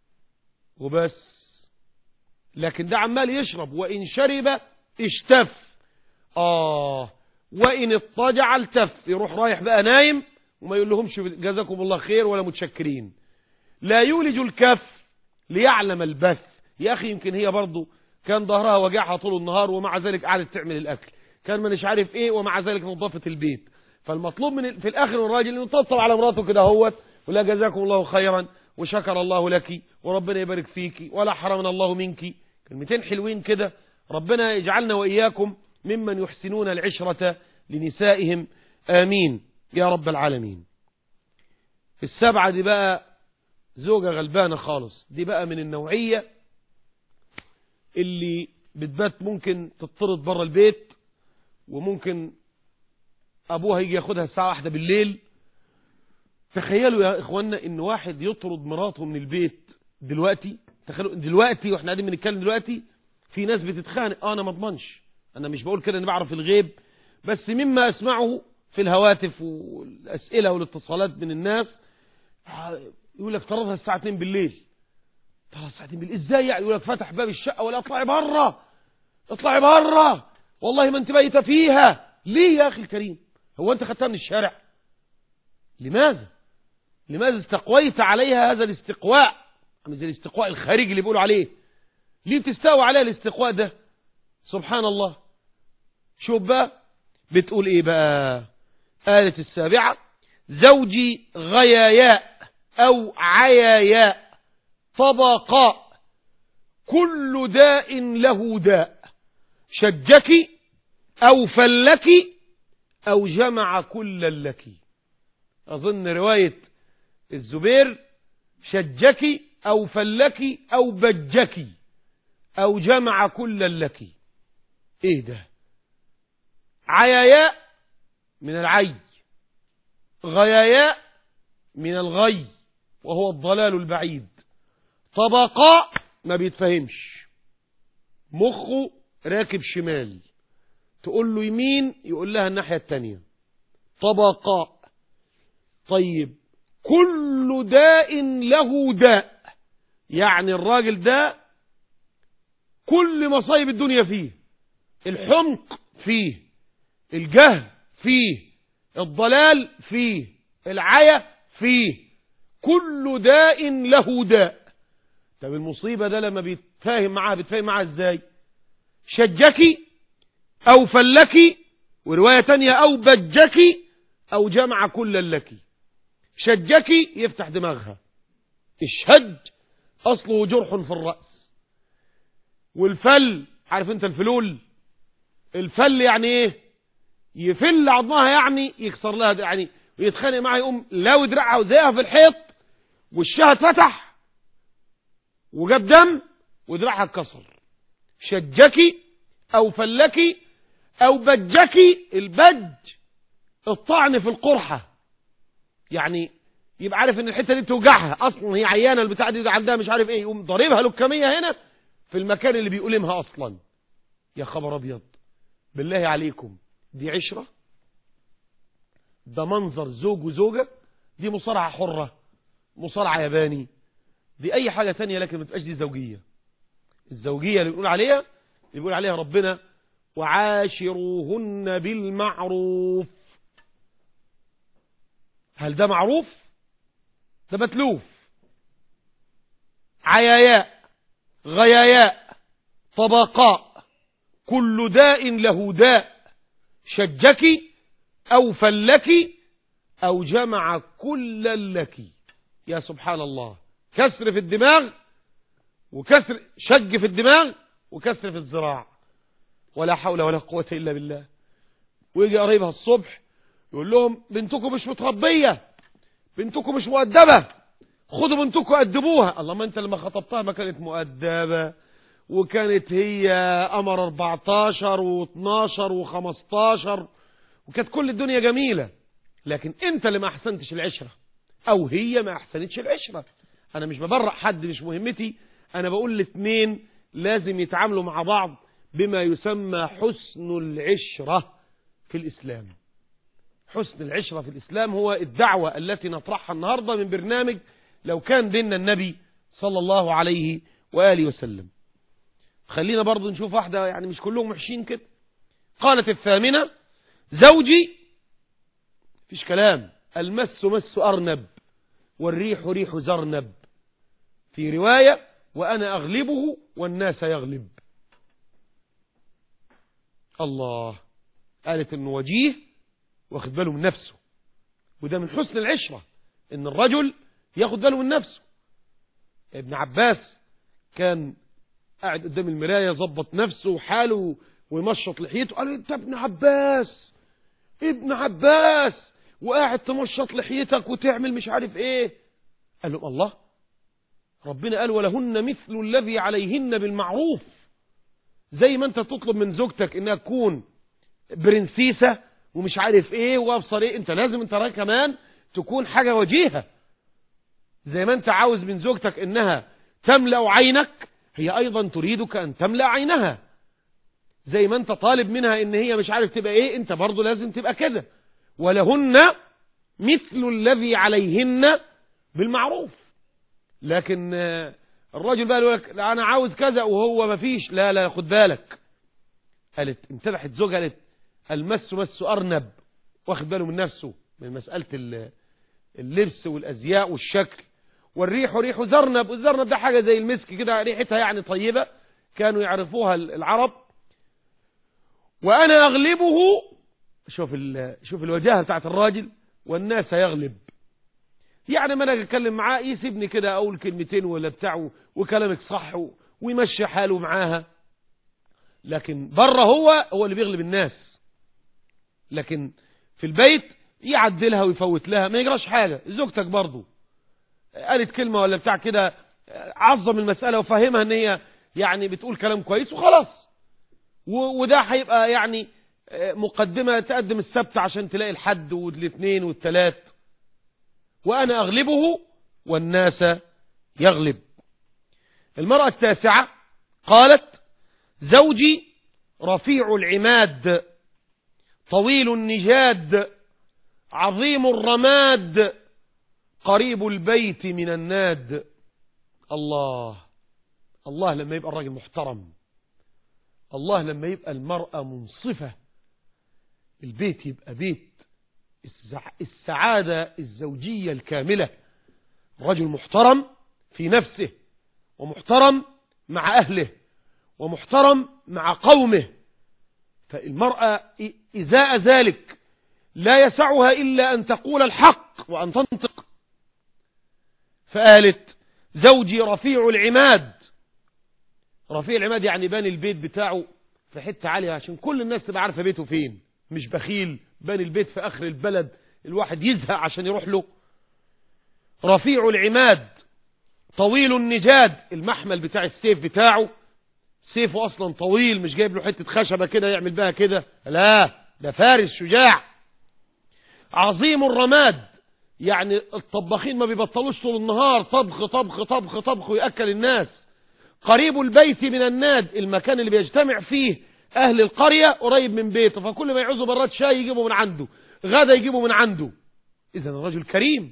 وبس لكن ده عمال يشرب وان شرب اشتف اه وان اضطجع التف يروح رايح بقى نايم وما يقول لهمش جزاكم الله خير ولا متشكرين لا يولج الكف ليعلم البث يا اخي يمكن هي برضو كان ظهرها وجعها طول النهار ومع ذلك قعدت تعمل الأكل كان مش عارف إيه ومع ذلك نظفت البيت فالمطلوب من في الآخر من الراجل إنه يطبطب على مراته كده هوت ولا جزاكم الله خيرا وشكر الله لك وربنا يبارك فيك ولا حرمنا الله منك كلمتين حلوين كده ربنا يجعلنا وإياكم ممن يحسنون العشرة لنسائهم آمين يا رب العالمين السبعة دي بقى زوجة غلبانة خالص دي بقى من النوعية اللي بتبات ممكن تطرد بره البيت وممكن أبوها يجي ياخدها الساعة واحدة بالليل تخيلوا يا إخوانا إن واحد يطرد مراته من البيت دلوقتي تخيلوا دلوقتي وإحنا قاعدين بنتكلم دلوقتي في ناس بتتخانق آه أنا ما اضمنش أنا مش بقول كده أنا بعرف الغيب بس مما أسمعه في الهواتف والأسئلة والاتصالات من الناس يقول لك طردها الساعة 2 بالليل طردها الساعة 2 بالليل ازاي يعني يقول لك فتح باب الشقة ولا اطلعي بره اطلعي بره والله ما انت بايته فيها ليه يا اخي الكريم هو انت خدتها من الشارع لماذا لماذا استقويت عليها هذا الاستقواء زي الاستقواء الخارجي اللي بيقولوا عليه ليه بتستوى عليها الاستقواء ده سبحان الله شوف بقى بتقول ايه بقى آية السابعة زوجي غياياء أو عياياء طبقاء كل داء له داء شجك أو فلك أو جمع كل لك أظن رواية الزبير شجك أو فلك أو بجك أو جمع كل لك إيه ده عياياء من العي غياياء من الغي وهو الضلال البعيد طبقاء ما بيتفهمش مخه راكب شمال تقول له يمين يقول لها الناحية التانية طبقاء طيب كل داء له داء يعني الراجل ده كل مصايب الدنيا فيه الحمق فيه الجهل فيه الضلال فيه العيا فيه كل داء له داء طب المصيبة ده لما بيتفاهم معاها بيتفاهم معاها ازاي شجك او فلك ورواية تانية او بجك او جمع كل لك شجك يفتح دماغها الشج اصله جرح في الرأس والفل عارف انت الفلول الفل يعني ايه يفل عظمها يعني يكسر لها يعني ويتخانق معها يقوم لاوي دراعها وزيها في الحيط وشها اتفتح وجاب دم ودراعها اتكسر شجكي او فلكي او بجكي البج الطعن في القرحة يعني يبقى عارف ان الحتة دي توجعها اصلا هي عيانة البتاع دي عندها مش عارف ايه يقوم ضاربها لكمية هنا في المكان اللي بيؤلمها اصلا يا خبر ابيض بالله عليكم دي عشرة ده منظر زوج وزوجة دي مصارعة حرة مصارعة ياباني دي اي حاجة تانية لكن ما تبقاش دي زوجية الزوجية اللي بيقول عليها اللي بيقول عليها ربنا وعاشروهن بالمعروف هل ده معروف ده متلوف عياياء غياياء طبقاء كل داء له داء شجك أو فلك أو جمع كل لك يا سبحان الله كسر في الدماغ وكسر شج في الدماغ وكسر في الزراع ولا حول ولا قوة إلا بالله ويجي قريبها الصبح يقول لهم بنتكم مش متربية بنتكم مش مؤدبة خدوا بنتكم أدبوها الله ما انت لما خطبتها ما كانت مؤدبة وكانت هي قمر 14 و12 و15 وكانت كل الدنيا جميلة لكن انت اللي ما احسنتش العشرة او هي ما احسنتش العشرة انا مش ببرأ حد مش مهمتي انا بقول الاثنين لازم يتعاملوا مع بعض بما يسمى حسن العشرة في الاسلام حسن العشرة في الاسلام هو الدعوة التي نطرحها النهاردة من برنامج لو كان بيننا النبي صلى الله عليه وآله وسلم خلينا برضو نشوف واحدة يعني مش كلهم وحشين كده قالت الثامنة زوجي فيش كلام المس مس أرنب والريح ريح زرنب في رواية وأنا أغلبه والناس يغلب الله قالت انه وجيه واخد باله من نفسه وده من حسن العشرة ان الرجل ياخد باله من نفسه ابن عباس كان قاعد قدام المراية ظبط نفسه وحاله ويمشط لحيته قال انت ابن عباس ابن عباس وقاعد تمشط لحيتك وتعمل مش عارف ايه قال لهم الله ربنا قال ولهن مثل الذي عليهن بالمعروف زي ما انت تطلب من زوجتك انها تكون برنسيسة ومش عارف ايه وابصر ايه انت لازم انت راي كمان تكون حاجة وجيهة زي ما انت عاوز من زوجتك انها تملأ عينك هي ايضا تريدك ان تملأ عينها زي ما انت طالب منها ان هي مش عارف تبقى ايه انت برضو لازم تبقى كده ولهن مثل الذي عليهن بالمعروف لكن الراجل بقى يقول لك انا عاوز كذا وهو ما فيش لا لا خد بالك قالت انتبهت زوجها قالت المس مس ارنب واخد باله من نفسه من مسألة اللبس والازياء والشكل والريح ريح زرنب والزرنب ده حاجة زي المسك كده ريحتها يعني طيبة كانوا يعرفوها العرب وانا اغلبه شوف شوف الوجاهه بتاعت الراجل والناس يغلب يعني ما انا اتكلم معاه يسيبني كده اقول كلمتين ولا بتاعه وكلامك صح ويمشي حاله معاها لكن بره هو هو اللي بيغلب الناس لكن في البيت يعدلها ويفوت لها ما يجراش حاجة زوجتك برضو قالت كلمة ولا بتاع كده عظم المسألة وفهمها ان هي يعني بتقول كلام كويس وخلاص وده هيبقى يعني مقدمة تقدم السبت عشان تلاقي الحد والاثنين والثلاث وأنا أغلبه والناس يغلب المرأة التاسعة قالت زوجي رفيع العماد طويل النجاد عظيم الرماد قريب البيت من الناد الله الله لما يبقى الراجل محترم الله لما يبقى المرأة منصفة البيت يبقى بيت السعادة الزوجية الكاملة رجل محترم في نفسه ومحترم مع أهله ومحترم مع قومه فالمرأة إزاء ذلك لا يسعها إلا أن تقول الحق وأن تنطق فقالت زوجي رفيع العماد رفيع العماد يعني باني البيت بتاعه في حتة عالية عشان كل الناس تبقى عارفة بيته فين مش بخيل باني البيت في آخر البلد الواحد يزهق عشان يروح له رفيع العماد طويل النجاد المحمل بتاع السيف بتاعه سيفه أصلا طويل مش جايب له حتة خشبة كده يعمل بها كده لا ده فارس شجاع عظيم الرماد يعني الطباخين ما بيبطلوش طول النهار طبخ طبخ طبخ طبخ ويأكل الناس قريب البيت من الناد المكان اللي بيجتمع فيه أهل القرية قريب من بيته فكل ما يعوزوا براد شاي يجيبوا من عنده غدا يجيبوا من عنده إذا الرجل كريم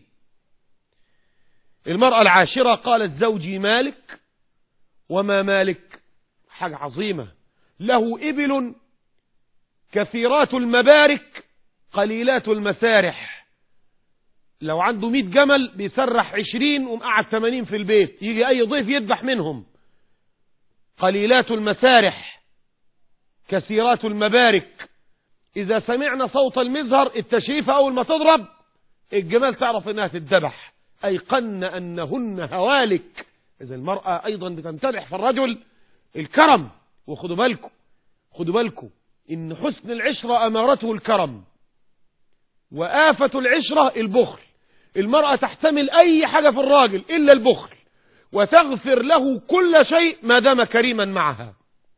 المرأة العاشرة قالت زوجي مالك وما مالك حاجة عظيمة له إبل كثيرات المبارك قليلات المسارح لو عنده مئة جمل بيسرح عشرين ومقعد ثمانين في البيت يجي أي ضيف يذبح منهم قليلات المسارح كثيرات المبارك إذا سمعنا صوت المزهر التشريفة أول ما تضرب الجمال تعرف إنها تتذبح أيقن أنهن هوالك إذا المرأة أيضا بتمتدح في الرجل الكرم وخدوا بالكم خدوا بالكم إن حسن العشرة أمارته الكرم وآفة العشرة البخل المرأة تحتمل أي حاجة في الراجل إلا البخل وتغفر له كل شيء ما دام كريما معها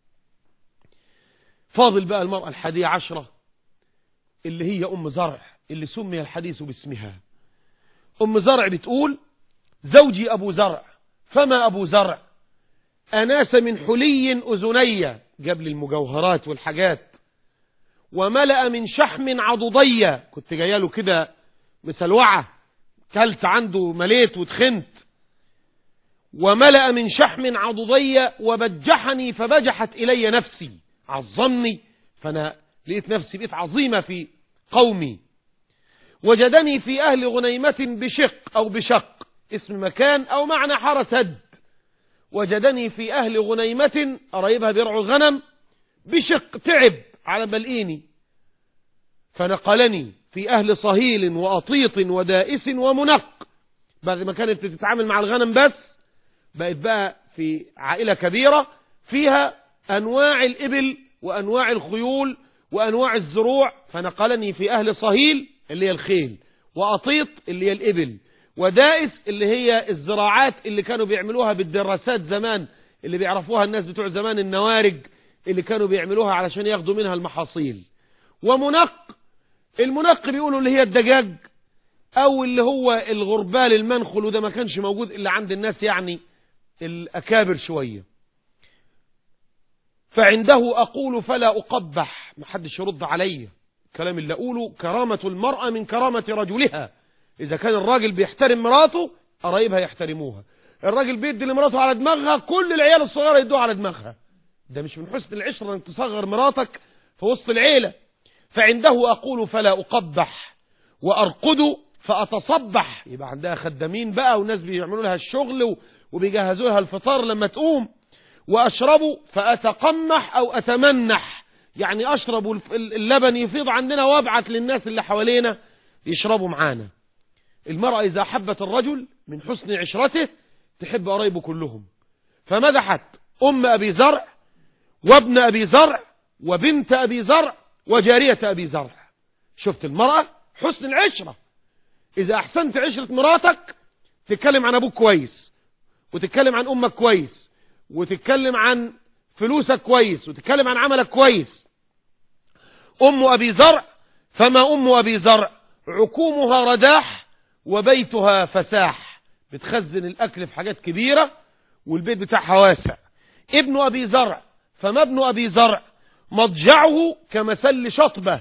فاضل بقى المرأة الحادية عشرة اللي هي أم زرع اللي سمي الحديث باسمها أم زرع بتقول زوجي أبو زرع فما أبو زرع أناس من حلي أذني جاب لي المجوهرات والحاجات وملأ من شحم عضضية كنت جايه كده مسلوعة كلت عنده مليت وتخنت وملأ من شحم عضضية وبجحني فبجحت إلي نفسي عظمني فأنا لقيت نفسي بقيت عظيمة في قومي وجدني في أهل غنيمة بشق أو بشق اسم مكان أو معنى حرس هد وجدني في أهل غنيمة قرايبها بيرعوا الغنم بشق تعب على بلقيني فنقلني في أهل صهيل وأطيط ودائس ومنق بعد ما كانت بتتعامل مع الغنم بس بقت بقى في عائلة كبيرة فيها أنواع الإبل وأنواع الخيول وأنواع الزروع فنقلني في أهل صهيل اللي هي الخيل وأطيط اللي هي الإبل ودائس اللي هي الزراعات اللي كانوا بيعملوها بالدراسات زمان اللي بيعرفوها الناس بتوع زمان النوارج اللي كانوا بيعملوها علشان ياخدوا منها المحاصيل ومنق المنق بيقولوا اللي هي الدجاج او اللي هو الغربال المنخل وده ما كانش موجود الا عند الناس يعني الاكابر شوية فعنده اقول فلا اقبح ما حدش يرد عليا الكلام اللي اقوله كرامة المرأة من كرامة رجلها اذا كان الراجل بيحترم مراته قرايبها يحترموها الراجل بيدي لمراته على دماغها كل العيال الصغيرة يدوها على دماغها ده مش من حسن العشرة انك تصغر مراتك في وسط العيلة فعنده أقول فلا أقبح وأرقد فأتصبح يبقى عندها خدامين بقى وناس بيعملوا لها الشغل وبيجهزوا لها الفطار لما تقوم وأشرب فأتقمح أو أتمنح يعني أشرب اللبن يفيض عندنا وابعت للناس اللي حوالينا يشربوا معانا المرأة إذا حبت الرجل من حسن عشرته تحب قرايبه كلهم فمدحت أم أبي زرع وابن أبي زرع وبنت أبي زرع وجارية أبي زرع شفت المرأة حسن العشرة إذا أحسنت عشرة مراتك تتكلم عن أبوك كويس وتتكلم عن أمك كويس وتتكلم عن فلوسك كويس وتتكلم عن عملك كويس أم أبي زرع فما أم أبي زرع عكومها رداح وبيتها فساح بتخزن الأكل في حاجات كبيرة والبيت بتاعها واسع ابن أبي زرع فما ابن أبي زرع مضجعه كمسل شطبة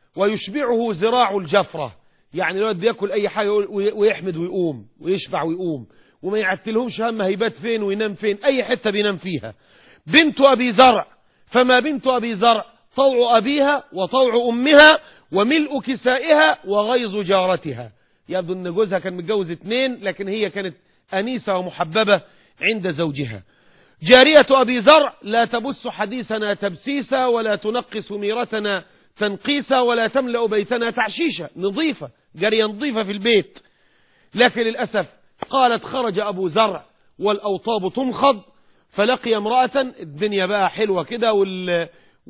ويشبعه زراع الجفرة يعني الولد بياكل أي حاجة ويحمد ويقوم ويشبع ويقوم وما يعتلهمش هم هيبات فين وينام فين أي حتة بينام فيها بنت أبي زرع فما بنت أبي زرع طوع أبيها وطوع أمها وملء كسائها وغيظ جارتها يبدو أن جوزها كان متجوز اتنين لكن هي كانت أنيسة ومحببة عند زوجها جارية أبي زرع لا تبث حديثنا تبسيسا ولا تنقص ميرتنا تنقيسا ولا تملأ بيتنا تعشيشا نظيفة جارية نظيفة في البيت لكن للأسف قالت خرج أبو زرع والأوطاب تنخض فلقي امرأة الدنيا بقى حلوة كده وال...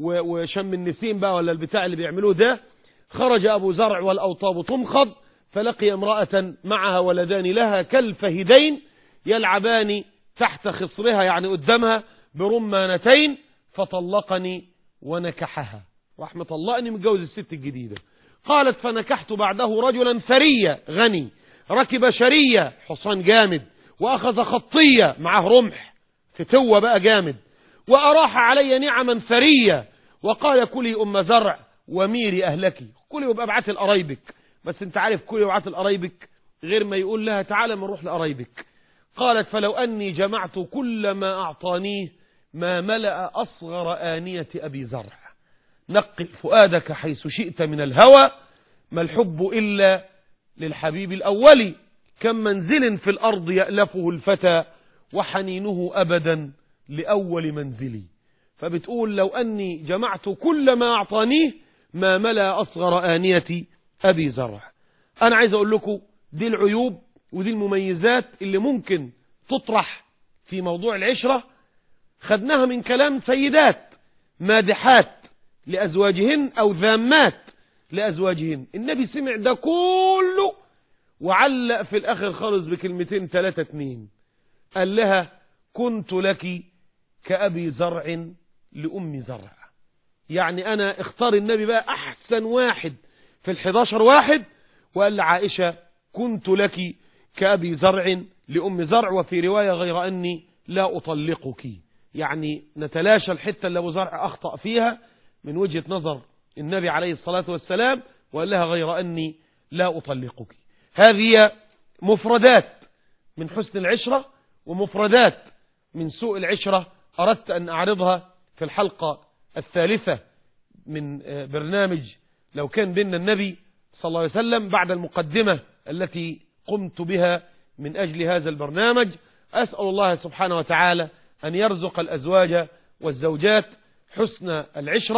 وشم النسيم بقى ولا البتاع اللي بيعملوه ده خرج أبو زرع والأوطاب تنخض فلقي امرأة معها ولدان لها كالفهدين يلعبان تحت خصرها يعني قدامها برمانتين فطلقني ونكحها راح مطلقني متجوز الست الجديدة قالت فنكحت بعده رجلا ثريا غني ركب شرية حصان جامد وأخذ خطية معه رمح فتوة بقى جامد وأراح علي نعما ثرية وقال كلي أم زرع وميري أهلك كلي وابقى ابعت لقرايبك بس انت عارف كلي وابعت لقرايبك غير ما يقول لها تعالى ما نروح لقرايبك قالت فلو أني جمعت كل ما أعطانيه ما ملأ أصغر آنية أبي زرع نقل فؤادك حيث شئت من الهوى ما الحب إلا للحبيب الأول كم منزل في الأرض يألفه الفتى وحنينه أبدا لأول منزلي فبتقول لو أني جمعت كل ما أعطانيه ما ملأ أصغر آنية أبي زرع أنا عايز أقول لكم دي العيوب ودي المميزات اللي ممكن تطرح في موضوع العشرة خدناها من كلام سيدات مادحات لأزواجهن أو ذامات لأزواجهن النبي سمع ده كله وعلق في الآخر خالص بكلمتين ثلاثة اتنين قال لها كنت لك كأبي زرع لأم زرع يعني أنا اختار النبي بقى أحسن واحد في الحداشر واحد وقال لعائشة كنت لك كأبي زرع لأم زرع وفي رواية غير أني لا أطلقك يعني نتلاشى الحتة اللي أبو زرع أخطأ فيها من وجهة نظر النبي عليه الصلاة والسلام وقال لها غير أني لا أطلقك هذه مفردات من حسن العشرة ومفردات من سوء العشرة أردت أن أعرضها في الحلقة الثالثة من برنامج لو كان بيننا النبي صلى الله عليه وسلم بعد المقدمة التي قمت بها من أجل هذا البرنامج أسأل الله سبحانه وتعالى أن يرزق الأزواج والزوجات حسن العشرة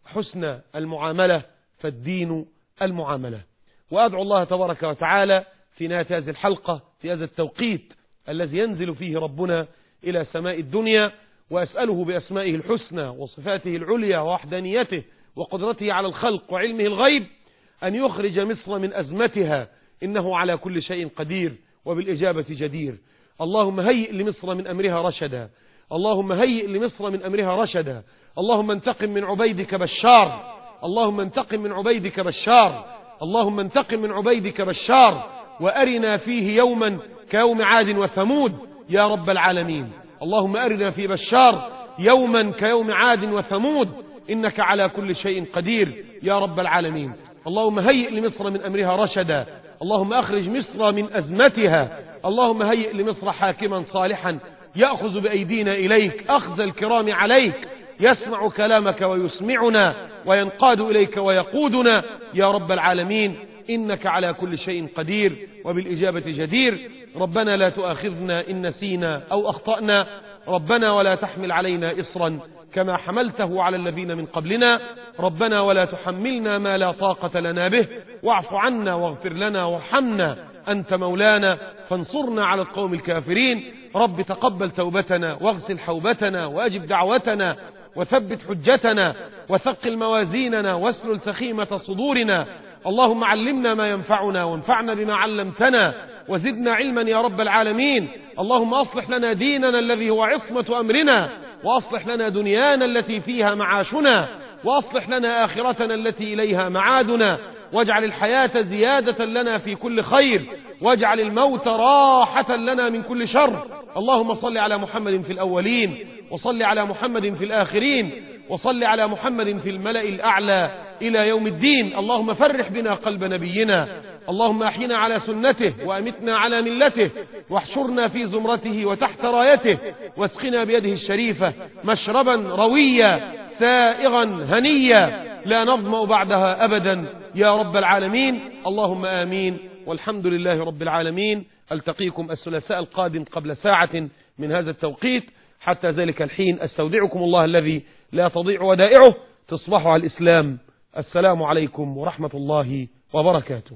حسن المعاملة فالدين المعاملة وأدعو الله تبارك وتعالى في نهاية هذه الحلقة في هذا التوقيت الذي ينزل فيه ربنا إلى سماء الدنيا وأسأله بأسمائه الحسنى وصفاته العليا ووحدانيته وقدرته على الخلق وعلمه الغيب أن يخرج مصر من أزمتها إنه على كل شيء قدير وبالإجابة جدير اللهم هيئ لمصر من أمرها رشدا اللهم هيئ لمصر من أمرها رشدا اللهم انتقم من عبيدك بشار اللهم انتقم من عبيدك بشار اللهم انتقم من عبيدك بشار وأرنا فيه يوما كيوم عاد وثمود يا رب العالمين اللهم أرنا في بشار يوما كيوم عاد وثمود إنك على كل شيء قدير يا رب العالمين اللهم هيئ لمصر من أمرها رشدا اللهم أخرج مصر من أزمتها اللهم هيئ لمصر حاكما صالحا يأخذ بأيدينا إليك أخذ الكرام عليك يسمع كلامك ويسمعنا وينقاد إليك ويقودنا يا رب العالمين إنك على كل شيء قدير وبالإجابة جدير ربنا لا تؤاخذنا إن نسينا أو أخطأنا ربنا ولا تحمل علينا إصرا كما حملته على الذين من قبلنا ربنا ولا تحملنا ما لا طاقة لنا به واعف عنا واغفر لنا وارحمنا أنت مولانا فانصرنا على القوم الكافرين رب تقبل توبتنا واغسل حوبتنا وأجب دعوتنا وثبت حجتنا وثقل موازيننا واسلل سخيمة صدورنا اللهم علمنا ما ينفعنا وانفعنا بما علمتنا وزدنا علما يا رب العالمين اللهم أصلح لنا ديننا الذي هو عصمة أمرنا وأصلح لنا دنيانا التي فيها معاشنا وأصلح لنا آخرتنا التي إليها معادنا واجعل الحياة زيادة لنا في كل خير واجعل الموت راحة لنا من كل شر اللهم صل على محمد في الأولين وصل على محمد في الآخرين وصل على محمد في الملأ الأعلى إلى يوم الدين اللهم فرح بنا قلب نبينا اللهم أحينا على سنته وأمتنا على ملته واحشرنا في زمرته وتحت رايته واسقنا بيده الشريفة مشربا رويا سائغا هنيا لا نظمأ بعدها أبدا يا رب العالمين اللهم آمين والحمد لله رب العالمين ألتقيكم الثلاثاء القادم قبل ساعة من هذا التوقيت حتى ذلك الحين أستودعكم الله الذي لا تضيع ودائعه تصبحوا على الإسلام السلام عليكم ورحمة الله وبركاته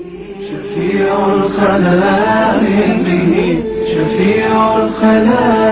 شفيع الخلائق شفيع الخلائق